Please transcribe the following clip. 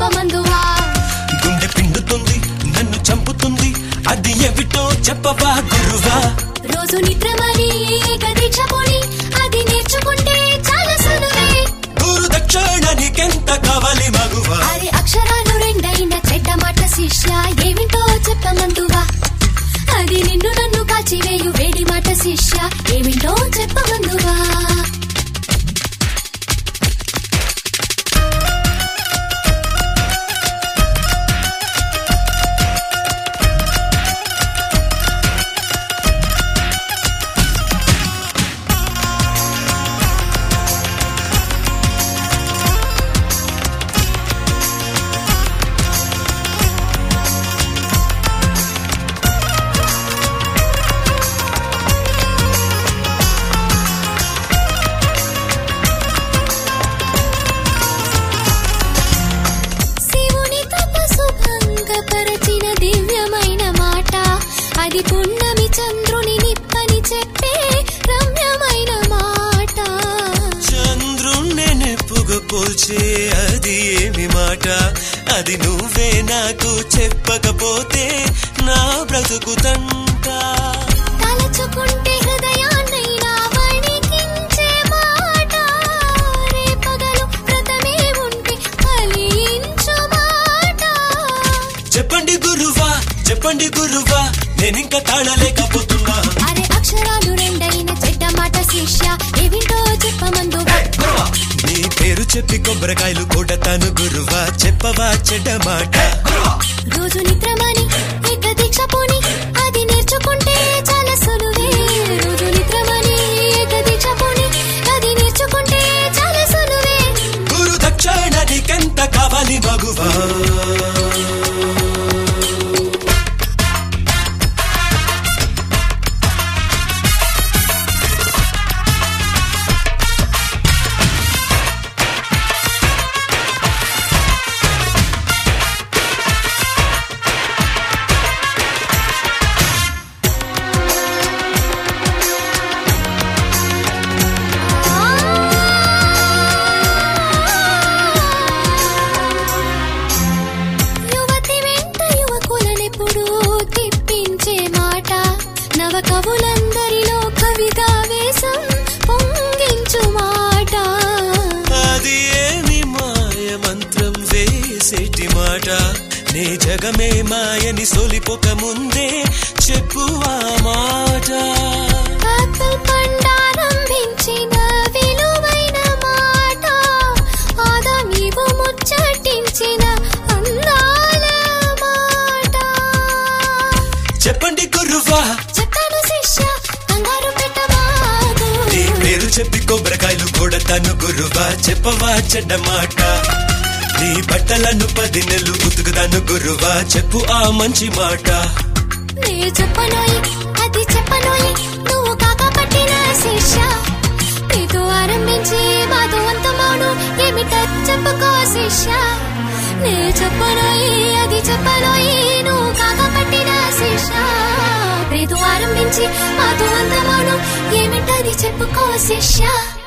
చెప్పమందువా గుండె పిండుతుంది నన్ను చంపుతుంది అది ఏమిటో చెప్పవా గురువా రోజు నిద్రమని ఏక దీక్ష పోని అది నేర్చుకుంటే చాలా సులువే గురు దక్షిణ నీకెంత కావాలి మగువా అరే అక్షరాలు రెండైన చెడ్డ మాట శిష్య ఏమిటో చెప్పమందువా అది నిన్ను నన్ను కాచివేయు వేడి మాట శిష్య ఏమిటో చెప్పమందువా శివుని తపసు భంగపరచిన దివ్యమైన మాట అది పున్నమి చంద్రుని నిప్పని చెప్పే రమ్యమైన మాట చంద్రుణ్ణి నెప్పుగా పోల్చే అది ఏమి మాట అది నువ్వే నాకు చెప్పకపోతే నా బ్రతుకుతంట తలచుకుంటే హృదయాన్నైనా వణికించే మాట రేపగలు వ్రతమే ఉంటే ఫలించు మాట చెప్పండి గురువా చెప్పండి గురువా నేనింకా తాళలేకపోతున్నా అరే అక్షరాలు రెండైన చెడ్డ మాట శిష్య ఏమిటో చెప్పమందువా నీ పేరు చెప్పి కొబ్బరికాయలు కొడతాను గురువా చెప్పవా చెడ్డ మాట రోజు నిద్రమని ఏక దీక్ష పోని అది నేర్చుకుంటే చాలా సులువే రోజు నిద్రమని ఏక దీక్ష పోని అది నేర్చుకుంటే చాలా సులువే గురు దక్షిణ నీకెంత కావాలి మగువా యువతి వెంట యువకులనెప్పుడు తిప్పించే మాట నవ కవులందరిలో కవిగా వేసం పొంగించు మాట అది ఏమి మాయ మంత్రం వేసేటి మాట నే జగమే మాయని సొలిపోక ముందే చెప్పు ఆ మాట ఆపిల్ పండారంభించిన విలువైన మాట ఆదా నీవు ముచ్చటించిన అందాల మాట చెప్పండి గురువా చెప్తాను శిష్య కంగారు పెట్టబాగు నీ పేరు చెప్పి కొబ్బరికాయలు కొడతాను గురువా చెప్పవా చెడ్డ మాట నీ బట్టలను పది నెలలు ఉతుకుతాను గురువా చెప్పు ఆ మంచి మాట నే చెప్పనోయి అది చెప్పనోయి నువ్వు కాక పట్టిన శిష్య నీతో ఆరంభించి మాతో అంతమాను ఏమిట చెప్పుకో శిష్య నే చెప్పనోయి అది చెప్పనోయి నువ్వు కాక పట్టిన శిష్య నీతో ఆరంభించి మాతో అంతమాను ఏమిటది చెప్పుకో శిష్య